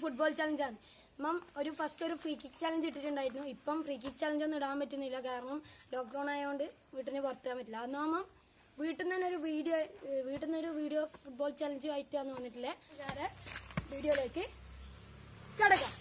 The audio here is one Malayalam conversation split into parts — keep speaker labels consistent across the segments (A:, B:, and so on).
A: ഫുട്ബോൾ ചലഞ്ചാണ് മം ഒരു ഫസ്റ്റ് ഒരു ഫ്രീ കിക്ക് ചലഞ്ച് ഇട്ടിട്ടുണ്ടായിരുന്നു ഇപ്പം ഫ്രീ കിക്ക് ചലഞ്ച് ഒന്നും ഇടാൻ പറ്റുന്നില്ല കാരണം ലോക്ക്ഡൌൺ ആയതുകൊണ്ട് വീട്ടിൽ നിന്ന് പുറത്തു പോകാൻ പറ്റില്ല അന്നാമം വീട്ടിൽ നിന്ന് തന്നെ ഒരു വീഡിയോ ഏഹ് വീട്ടിൽ നിന്ന് ഒരു വീഡിയോ ഫുട്ബോൾ ചലഞ്ച് ആയിട്ടാണ് വന്നിട്ടില്ലേ വേറെ വീഡിയോയിലേക്ക് കിടക്കാം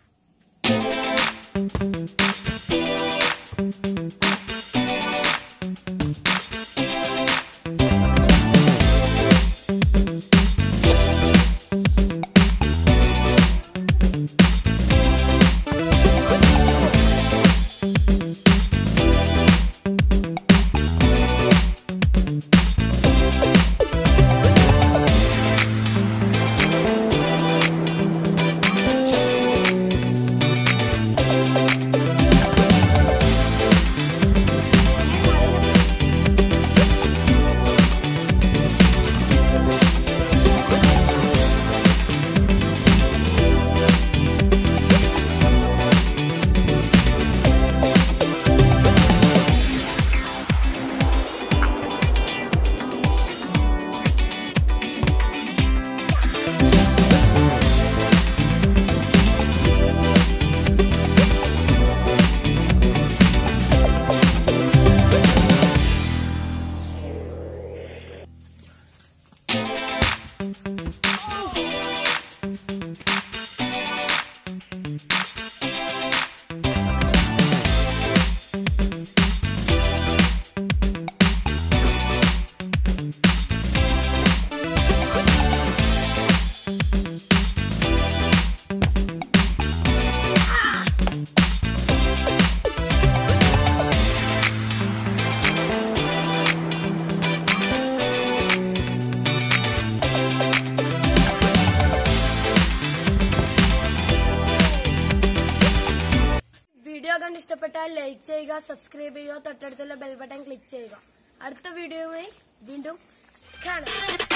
A: വീഡിയോ കണ്ട് ഇഷ്ടപ്പെട്ടാൽ ലൈക്ക് ചെയ്യുക സബ്സ്ക്രൈബ് ചെയ്യുക തൊട്ടടുത്തുള്ള ബെൽ ബട്ടൺ ക്ലിക്ക് ചെയ്യുക അടുത്ത വീഡിയോയുമായി വീണ്ടും കാണാം